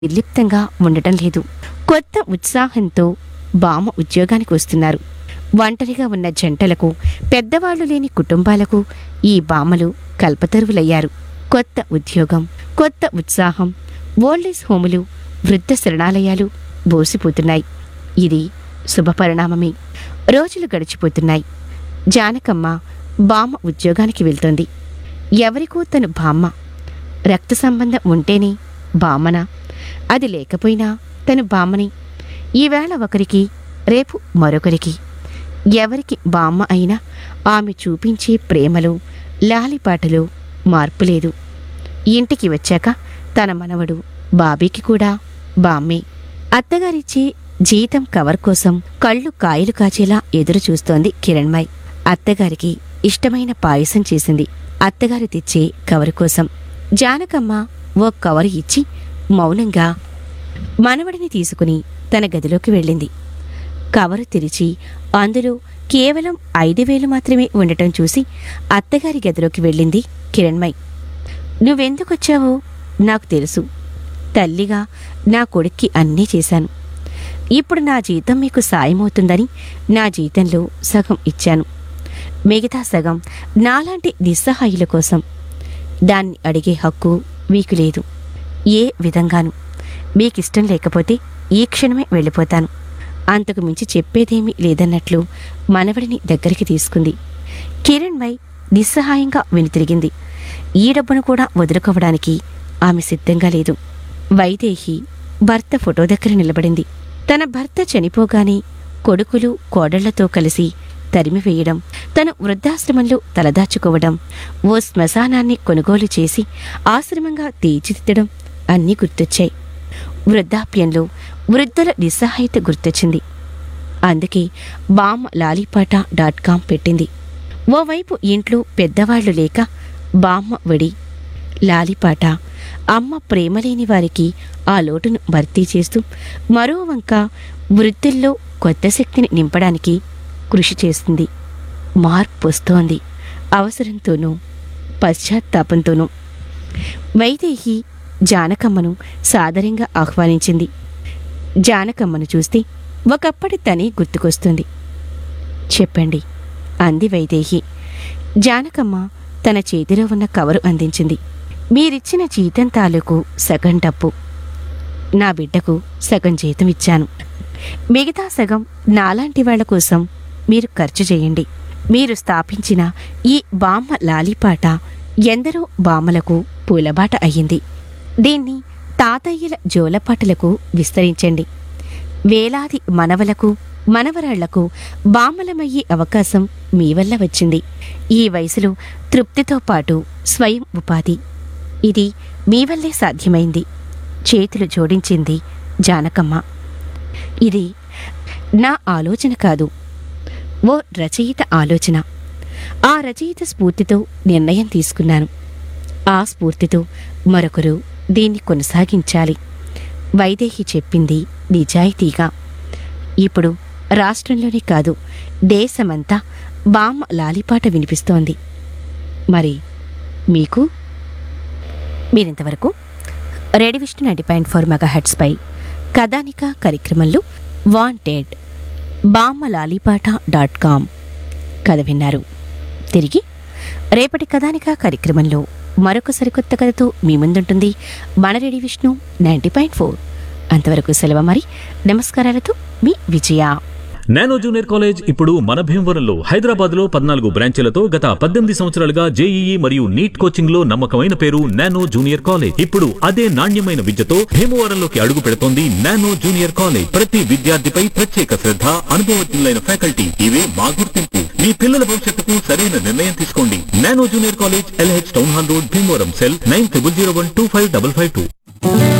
నిర్లిప్తంగా ఉండటం లేదు కొత్త ఉత్సాహంతో బామ ఉద్యోగానికి వస్తున్నారు ఒంటరిగా ఉన్న జంటలకు పెద్దవాళ్లు లేని కుటుంబాలకు ఈ బామలు కల్పతరువులయ్యారు కొత్త ఉద్యోగం కొత్త ఉత్సాహం ఓల్డేజ్ హోములు వృద్ధ శరణాలయాలు బోసిపోతున్నాయి ఇది శుభపరిణామమే రోజులు గడిచిపోతున్నాయి జానకమ్మ బామ్మ ఉద్యోగానికి వెళ్తోంది ఎవరికో తను బామ్మ రక్త సంబంధం ఉంటేనే బామ్మన అది లేకపోయినా తను బామ్మని ఈవేళ ఒకరికి రేపు మరొకరికి ఎవరికి బామ్మ అయినా ఆమె చూపించే ప్రేమలో లాలిపాటలో మార్పు లేదు ఇంటికి వచ్చాక తన మనవడు బాబీకి కూడా బామ్మే అత్తగారిచ్చే జీతం కవర్ కోసం కళ్ళు కాయలు కాచేలా ఎదురు చూస్తోంది కిరణ్మయ్ అత్తగారికి ఇష్టమైన పాయసం చేసింది అత్తగారు తెచ్చే కవర్ కోసం జానకమ్మ ఓ కవర్ ఇచ్చి మౌనంగా మనవడిని తీసుకుని తన గదిలోకి వెళ్ళింది కవరు తెరిచి అందులో కేవలం ఐదు వేలు మాత్రమే ఉండటం చూసి అత్తగారి గదిలోకి వెళ్ళింది కిరణ్మయ్ నువ్వెందుకొచ్చావో నాకు తెలుసు తల్లిగా నా కొడుక్కి అన్నీ చేశాను ఇప్పుడు నా జీతం మీకు సాయమవుతుందని నా జీతంలో సగం ఇచ్చాను మిగతా సగం నాలాంటి నిస్సహాయుల కోసం దాన్ని అడిగే హక్కు మీకు లేదు ఏ విధంగాను మీకిష్టం లేకపోతే ఈ క్షణమే వెళ్ళిపోతాను అంతకు మించి చెప్పేదేమీ లేదన్నట్లు మనవడిని దగ్గరికి తీసుకుంది కిరణ్మయ్ నిస్సహాయంగా వెనుతిరిగింది ఈ డబ్బును కూడా వదులుకోవడానికి ఆమె సిద్ధంగా లేదు వైదేహి భర్త ఫోటో దగ్గర నిలబడింది తన భర్త చనిపోగానే కొడుకులు కోడళ్లతో కలిసి తరిమివేయడం తను వృద్ధాశ్రమంలో తలదాచుకోవడం ఓ శ్మశానాన్ని కొనుగోలు చేసి ఆశ్రమంగా తీర్చిదిద్దడం అన్నీ గుర్తొచ్చాయి వృద్ధాప్యంలో వృద్ధుల నిస్సహాయత గుర్తొచ్చింది అందుకే బామ్ లాలీపాట డాట్ కామ్ పెట్టింది ఓవైపు ఇంట్లో పెద్దవాళ్లు లేక బామ్మ వడి లాలిపాట అమ్మ ప్రేమలేని వారికి ఆ లోటును భర్తీ చేస్తూ మరో వంక వృద్ధుల్లో కొత్త శక్తిని నింపడానికి కృషి చేస్తుంది మార్పు వస్తోంది అవసరంతోనూ పశ్చాత్తాపంతోనూ వైదేహి జానకమ్మను సాదరంగా ఆహ్వానించింది జానకమ్మను చూస్తే ఒకప్పటి తనే గుర్తుకొస్తుంది చెప్పండి అంది వైదేహి జానకమ్మ తన చేతిలో ఉన్న కవరు అందించింది మీరిచ్చిన జీతం తాలూకు సగం డబ్బు నా బిడ్డకు సగం జీతం ఇచ్చాను మిగతా సగం నాలాంటి వాళ్ళ కోసం మీరు ఖర్చు చేయండి మీరు స్థాపించిన ఈ బామ్మ లాలిపాట ఎందరో బామ్మలకు పూలబాట అయ్యింది దీన్ని తాతయ్యల జోలపాటలకు విస్తరించండి వేలాది మనవలకు మనవరాళ్లకు బామలమయ్యే అవకాశం మీ వల్ల వచ్చింది ఈ వయసులో తృప్తితో పాటు స్వయం ఉపాధి ఇది మీ వల్లే సాధ్యమైంది చేతులు జోడించింది జానకమ్మ ఇది నా ఆలోచన కాదు ఓ రచయిత ఆలోచన ఆ రచయిత స్ఫూర్తితో నిర్ణయం తీసుకున్నాను ఆ స్ఫూర్తితో మరొకరు దీన్ని కొనసాగించాలి వైదేహి చెప్పింది నిజాయితీగా ఇప్పుడు రాష్ట్రంలోనే కాదు దేశమంతా బామ్మ లాలిపాట వినిపిస్తోంది మరి మీకు మీరింతవరకు radio Vishnu ninety point four mega హెడ్స్పై కథానిక కార్యక్రమంలో వాంటెడ్ బామ్మ లాలిపాట డాట్ కామ్ కథ విన్నారు తిరిగి రేపటి కథానిక కార్యక్రమంలో మరొక సరికొత్త కథతో మీ ముందుంటుంది మన radio Vishnu ninety point four అంతవరకు సెలవు మరి నమస్కారాలతో మీ విజయ నానో జూనియర్ కాలేజ్ ఇప్పుడు మన భీమవరంలో హైదరాబాద్ లో పద్నాలుగు బ్రాంచీలతో గత పద్దెనిమిది సంవత్సరాలుగా జేఈఈ మరియు నీట్ కోచింగ్ లో నమ్మకమైన పేరు నానో జూనియర్ కాలేజ్ ఇప్పుడు అదే నాణ్యమైన విద్యతో భీమవరంలోకి అడుగు పెడుతోంది నానో జూనియర్ కాలేజ్ ప్రతి విద్యార్థిపై ప్రత్యేక శ్రద్ధ అనుభవజ్ఞులైన ఫ్యాకల్టీ ఇవే మా గుర్తింపు మీ పిల్లల భవిష్యత్తుకు సరైన నిర్ణయం తీసుకోండి nano junior college LH town hall road Bhimavaram cell nine triple zero one two five double five two